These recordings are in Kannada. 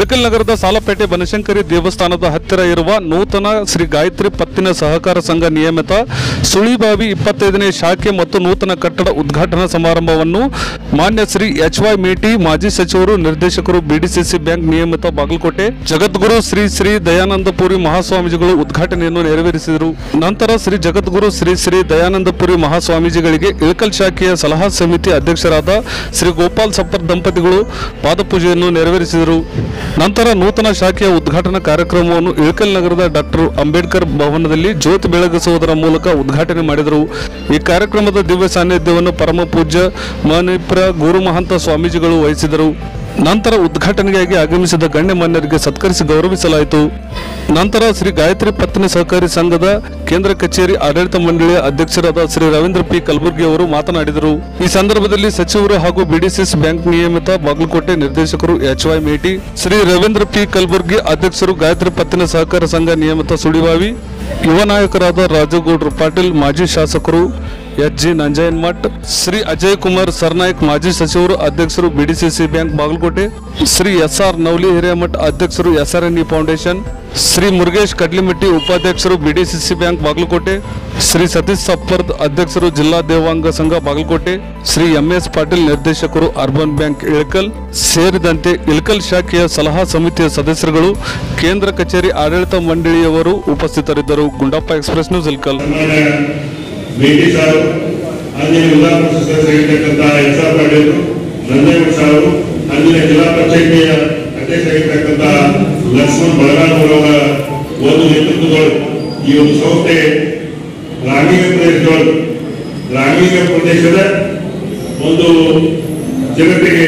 ಇಳಕಲ್ ನಗರದ ಸಾಲಪೇಟೆ ಬನಶಂಕರಿ ದೇವಸ್ಥಾನದ ಹತ್ತಿರ ಇರುವ ನೂತನ ಶ್ರೀ ಗಾಯತ್ರಿ ಪತ್ತಿನ ಸಹಕಾರ ಸಂಘ ನಿಯಮಿತ ಸುಳಿಬಾವಿ ಇಪ್ಪತ್ತೈದನೇ ಶಾಖೆ ಮತ್ತು ನೂತನ ಕಟ್ಟಡ ಉದ್ಘಾಟನಾ ಸಮಾರಂಭವನ್ನು ಮಾನ್ಯ ಶ್ರೀ ಎಚ್ ವೈ ಮೇಟಿ ಮಾಜಿ ಸಚಿವರು ನಿರ್ದೇಶಕರು ಬಿಡಿಸಿಸಿ ಬ್ಯಾಂಕ್ ನಿಯಮಿತ ಬಾಗಲಕೋಟೆ ಜಗದ್ಗುರು ಶ್ರೀ ಶ್ರೀ ದಯಾನಂದಪುರಿ ಮಹಾಸ್ವಾಮೀಜಿಗಳು ಉದ್ಘಾಟನೆಯನ್ನು ನೆರವೇರಿಸಿದರು ನಂತರ ಶ್ರೀ ಜಗದ್ಗುರು ಶ್ರೀ ಶ್ರೀ ದಯಾನಂದಪುರಿ ಮಹಾಸ್ವಾಮೀಜಿಗಳಿಗೆ ಇಳಕಲ್ ಶಾಖೆಯ ಸಲಹಾ ಸಮಿತಿ ಅಧ್ಯಕ್ಷರಾದ ಶ್ರೀ ಗೋಪಾಲ್ ಸಪ್ಪರ್ ದಂಪತಿಗಳು ಪಾದಪೂಜೆಯನ್ನು ನೆರವೇರಿಸಿದರು ನಂತರ ನೂತನ ಶಾಖೆಯ ಉದ್ಘಾಟನಾ ಕಾರ್ಯಕ್ರಮವನ್ನು ಇಳಕಲ್ ನಗರದ ಡಾಕ್ಟರ್ ಅಂಬೇಡ್ಕರ್ ಭವನದಲ್ಲಿ ಜ್ಯೋತಿ ಬೆಳಗಿಸುವುದರ ಮೂಲಕ ಉದ್ಘಾಟನೆ ಮಾಡಿದರು ಈ ಕಾರ್ಯಕ್ರಮದ ದಿವ್ಯ ಸಾನ್ನಿಧ್ಯವನ್ನು ಪರಮ ಪೂಜ್ಯ ಮಣಿಪುರ ಗುರು ಮಹಂತ ಸ್ವಾಮೀಜಿಗಳು ವಹಿಸಿದರು ನಂತರ ಉದ್ಘಾಟನೆಗಾಗಿ ಆಗಮಿಸಿದ ಗಣ್ಯಮಾನ್ಯರಿಗೆ ಸತ್ಕರಿಸಿ ಗೌರವಿಸಲಾಯಿತು ನಂತರ ಶ್ರೀ ಗಾಯತ್ರಿ ಪತ್ನಿ ಸಹಕಾರಿ ಸಂಘದ ಕೇಂದ್ರ ಕಚೇರಿ ಆಡಳಿತ ಮಂಡಳಿಯ ಅಧ್ಯಕ್ಷರಾದ ಶ್ರೀ ರವೀಂದ್ರ ಪಿ ಕಲಬುರ್ಗಿ ಅವರು ಮಾತನಾಡಿದರು ಈ ಸಂದರ್ಭದಲ್ಲಿ ಸಚಿವರು ಹಾಗೂ ಬಿಡಿಸಿಎಸ್ ಬ್ಯಾಂಕ್ ನಿಯಮಿತ ಬಾಗಲಕೋಟೆ ನಿರ್ದೇಶಕರು H Y Meti Shri Ravindra P Kalaburgi ಅಧ್ಯಕ್ಷರು ಗಾಯತ್ರಿ ಪತ್ತಿನ ಸಹಕಾರ ಸಂಘ ನಿಯಮಿತ ಸುಳಿವಾವಿ ಯುವ ನಾಯಕರಾದ ರಾಜಗೌಡ್ರು ಪಾಟೀಲ್ ಮಾಜಿ ಶಾಸಕರು ಎಚ್ ಜಿ ನಂಜಯನ್ಮಠ್ ಶ್ರೀ ಅಜಯ್ ಕುಮಾರ್ ಸರ್ನಾಯಕ್ ಮಾಜಿ ಸಚಿವರು ಅಧ್ಯಕ್ಷರು BDCC bank Bagalkote Shri S R Navali Hiremath ಅಧ್ಯಕ್ಷರು S R N E foundation Shri Murugesh Kadlimatti ಉಪಾಧ್ಯಕ್ಷರು ಬಿಡಿಸಿಸಿ ಬ್ಯಾಂಕ್ ಬಾಗಲಕೋಟೆ ಶ್ರೀ ಸತೀಶ್ ಸಪ್ಪರ್ದ್ ಅಧ್ಯಕ್ಷರು ಜಿಲ್ಲಾ ದೇವಾಂಗ ಸಂಘ ಬಾಗಲಕೋಟೆ ಶ್ರೀ ಎಂ ಎಸ್ ಪಾಟೀಲ್ ನಿರ್ದೇಶಕರು ಅರ್ಬನ್ ಬ್ಯಾಂಕ್ ಇಳಕಲ್ ಸೇರಿದಂತೆ ಇಳಕಲ್ ಶಾಖೆಯ ಸಲಹಾ ಸಮಿತಿಯ ಸದಸ್ಯರುಗಳು ಕೇಂದ್ರ ಕಚೇರಿ ಆಡಳಿತ ಮಂಡಳಿಯವರು ಉಪಸ್ಥಿತರಿದ್ದರು ಗುಂಡಪ್ಪ ಎಕ್ಸ್ಪ್ರೆಸ್ ನ್ಯೂಸ್ ಇಳಕಲ್ ಸನ್ಮಾನ್ಯ ಮೇಟಿ ಸಾರು ಅಂದಿನ ಜಿಲ್ಲಾ ಪರಿಷತ್ ಸದಸ್ಯರಾಗಿರ್ತಕ್ಕಂಥ S R Patil Nanjegowda sir ಅಂದಿನ ಜಿಲ್ಲಾ ಪಂಚಾಯತಿಯ ಅಧ್ಯಕ್ಷರಾಗಿರ್ತಕ್ಕಂಥ ಲಕ್ಷ್ಮಣ್ ಬಳಗಾನವರವರ ಒಂದು ನೇತೃತ್ವದೊಳಗೆ ಈ ಒಂದು ಸಂಸ್ಥೆ ಗ್ರಾಮೀಣ ಪ್ರದೇಶದೊಳಗೆ ಗ್ರಾಮೀಣ ಪ್ರದೇಶದ ಒಂದು ಜಗತ್ತಿಗೆ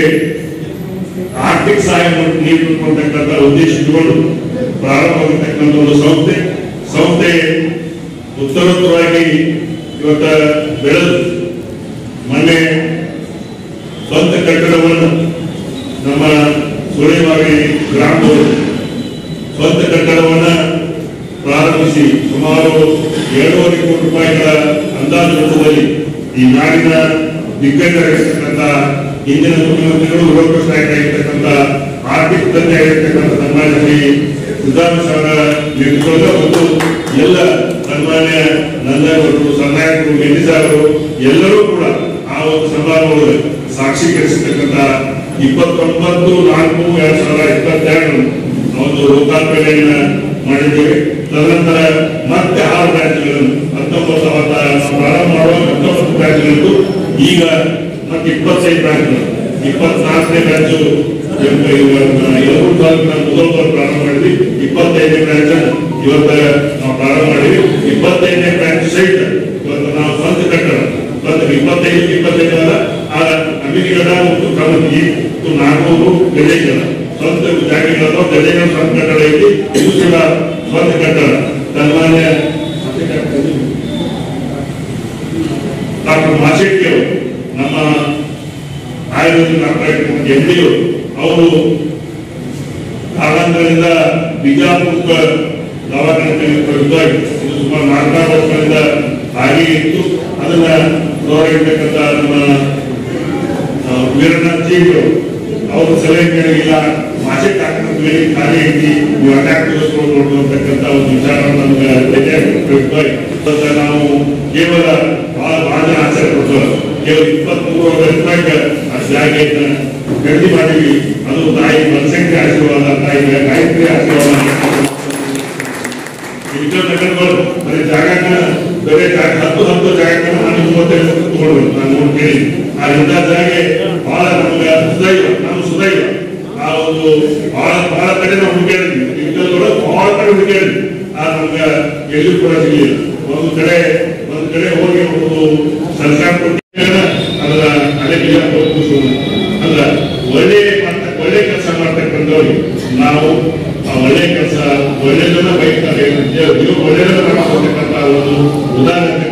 ಆರ್ಥಿಕ ಸಹಾಯ ನೀಡಬೇಕಂತಕ್ಕಂಥ ಉದ್ದೇಶ ಇಟ್ಟುಕೊಂಡು ಪ್ರಾರಂಭವಾಗಿರ್ತಕ್ಕಂಥ ಒಂದು ಸಂಸ್ಥೆ ಸಂಸ್ಥೆ ಉತ್ತರೋತ್ತರವಾಗಿ ಇವತ್ತ ಬೆಳೆದು ಮೊನ್ನೆ ಸ್ವಂತ ಕಟ್ಟಡವನ್ನು ನಮ್ಮ ಸುಳಿಮಾವಿ ಗ್ರಾಮದವರು ಸ್ವಂತ ಕಟ್ಟಡವನ್ನು ಪ್ರಾರಂಭಿಸಿ ಸುಮಾರು ಏಳೂವರೆ ಕೋಟಿ ರೂಪಾಯಿಗಳ ಅಂದಾಜು ವೆಚ್ಚದಲ್ಲಿ ಈ ನಾಡಿನ ದಿಗ್ಗಜರಾಗಿರ್ತಕ್ಕಂಥ ಹಿಂದಿನ ಮುಖ್ಯಮಂತ್ರಿಗಳು ಲೋಕೇಶ್ ನಾಯಕ ಆಗಿರ್ತಕ್ಕಂಥ ಆರ್ಥಿಕ ತಜ್ಞ ಆಗಿರ್ತಕ್ಕಂಥ ಸನ್ಮಾನ್ಯ ಶ್ರೀ ಸಿದ್ದರಾಮಯ್ಯ ಅವರ ನೇತೃತ್ವದ ಮತ್ತು ಎಲ್ಲ ಸನ್ಮಾನ್ಯ ನಂದಗೌಡರು ಸನ್ನಾಯಕರು ಮೆಲ್ಲಿ ಸಾಹೇಬರು ಎಲ್ಲರೂ ಕೂಡ ಆ ಒಂದು ಸಮಾರಂಭದಲ್ಲಿ ಸಾಕ್ಷೀಕರಿಸಿರ್ತಕ್ಕಂಥ ಇಪ್ಪತ್ತೊಂಬತ್ತು ನಾಲ್ಕು ಎರಡ್ ಸಾವಿರದ ಇಪ್ಪತ್ತೆರಡು ಒಂದು ಲೋಕಾರ್ಪಣೆಯನ್ನ ಮಾಡಿದ್ದೇವೆ ತದನಂತರ ಮತ್ತೆ ಆರು ಬ್ರಾಂಚ್ಗಳನ್ನು ಹತ್ತೊಂಬತ್ತು ಅವತ್ತ ನಾವು ಪ್ರಾರಂಭ ಮಾಡುವಾಗ ಹತ್ತೊಂಬತ್ತು ಬ್ರಾಂಚ್ಗಳಿದ್ದು ಈಗ ಮತ್ತೆ ಇಪ್ಪತ್ತೈದು ಬ್ರಾಂಚ್ಗಳು ಇಪ್ಪತ್ನಾಲ್ಕನೇ ಬ್ರಾಂಚು ಎರಡು ತಾಲೂಕಿನ ಮೊದಲ ಪ್ರಾರಂಭ ಮಾಡಿದ್ವಿ ಇಪ್ಪತ್ತೈದನೇ ಬ್ರಾಂಚ್ ಇವತ್ತ ನಾವು ಪ್ರಾರಂಭ ಮಾಡಿದ್ವಿ ಇಪ್ಪತ್ತೈದನೇ ಬ್ರಾಂಚ್ ಸಹಿತ ಇವತ್ತು ನಾವು ಸ್ವಂತ ಕಟ್ಟಡ ಸ್ವಂತ ಇಪ್ಪತ್ತೈದು ಇಪ್ಪತ್ತೈದು ಅಲ್ಲ ಆಗ ಅಮಿನಿಗಡ ಮತ್ತು ಕಮತಿ ಮತ್ತು ನಾಗೂರು ಗಜೇಗಡ ಸ್ವಂತ ಜಾಗಗಳನ್ನ ಗಜೇಗಡ ಸ್ವಂತ ಕಟ್ಟಡ ಐತಿ ಇದು ಕೂಡ ಸ್ವಂತ ಕಟ್ಟಡ ಸನ್ಮಾನ್ಯ ಡಾಕ್ಟರ್ ಮಾಶೆಟ್ಟಿ ಅವರು ನಮ್ಮ ಆಯುರ್ವೇದ ಡಾಕ್ಟರ್ ಎಂ ಡಿ ಅವರು ಕಾರಣಾಂತರದಿಂದ ಬಿಜಾಪುರ ದವಾಖಾನೆ ತೆಗೆದುಕೊಂಡಿದ್ದಾರೆ ಇದು ಸುಮಾರು ನಾಲ್ಕಾರು ವರ್ಷಗಳಿಂದ ಹಾಗೆ ಇತ್ತು ಅದನ್ನ ಗೌರವಿರ್ತಕ್ಕಂಥ ನಮ್ಮ ಆ, ವೀರನಾಥ್ ಜೀವರು ಅವರು ಸಲಹೆ ಕೇಳಿಲ್ಲ ಮಾಜಿ ಡಾಕ್ಟರ್ ಖಾಲಿ ಐತಿ ನೀವು ಅಟ್ಯಾಕ್ ತೆಗೆದುಕೊಂಡು ಅಂತಕ್ಕಂಥ ಒಂದು ವಿಚಾರವನ್ನು ನಮ್ಗೆ ತಿಳಿಸಿದ್ದಾರೆ. ಇವತ್ತು ನಾವು ಕೇವಲ ಬಹಳ ಬಹಳ ಜನ ಆಶ್ಚರ್ಯ ಪಡ್ತಾರೆ ಕೇವಲ ಇಪ್ಪತ್ಮೂರು ರೂಪಾಯಿಗೆ ಆ ಜಾಗೆಯನ್ನ ಖರೀದಿ ಮಾಡಿವಿ ಅದು ತಾಯಿ ಮನಸಂಖ್ಯೆ ಆಶೀರ್ವಾದ ತಾಯಿ ಗಾಯತ್ರಿ ಆಶೀರ್ವಾದ ಇತರ ನಗರಗಳು ಬರೀ ಜಾಗನ ಬೇರೆ ಜಾಗ ಹತ್ತು ಹತ್ತು ಜಾಗಗಳನ್ನ ನಾನು ಮೂವತ್ತೈದು ಲಕ್ಷ ತಗೊಳ್ಬೇಕು ನಾನು ನೋಡಿ ಕೇಳಿ ಆ ಇಂಥ ಜಾಗೆ ಬಹಳ ನಮ್ಗೆ ಸುದೈವ ನಮ್ಮ ಸುದೈವ ಆ ಒಂದು ಬಹಳ ಬಹಳ ಕಡೆ ನಾವು ಹುಡುಕಾಡಿದ್ವಿ ಇಂಥದ್ರೊಳಗೆ ಬಹಳ ಕಡೆ ಹುಡುಕಾಡಿದ್ವಿ ಆ ನಮ್ಗೆ ಎಲ್ಲೂ ಕೂಡ ಸಿಗಲಿಲ್ಲ ಒಂದು ಕಡೆ ಒಂದು ಕಡೆ ಹೋಗಿ ಒಂದು ಸರ್ಕಾರ ಕೊಟ್ಟಿದ್ದ ಅದರ ಅಲೆಗಿಲ್ಲ ಅಂದ್ರ ಒಳ್ಳೆ ಮಾಡ್ತ ಒಳ್ಳೆ ಕೆಲಸ ಮಾಡ್ತಕ್ಕಂಥವ್ರಿಗೆ ನಾವು ಆ ಒಳ್ಳೆ ಕೆಲಸ ಒಳ್ಳೆದನ್ನ ಬಯಸ್ತಾರೆ ಇವರು ಒಳ್ಳೆದನ್ನ ಮಾಡ್ತಕ್ಕಂಥ ಒಂದು ಉದಾಹರಣೆ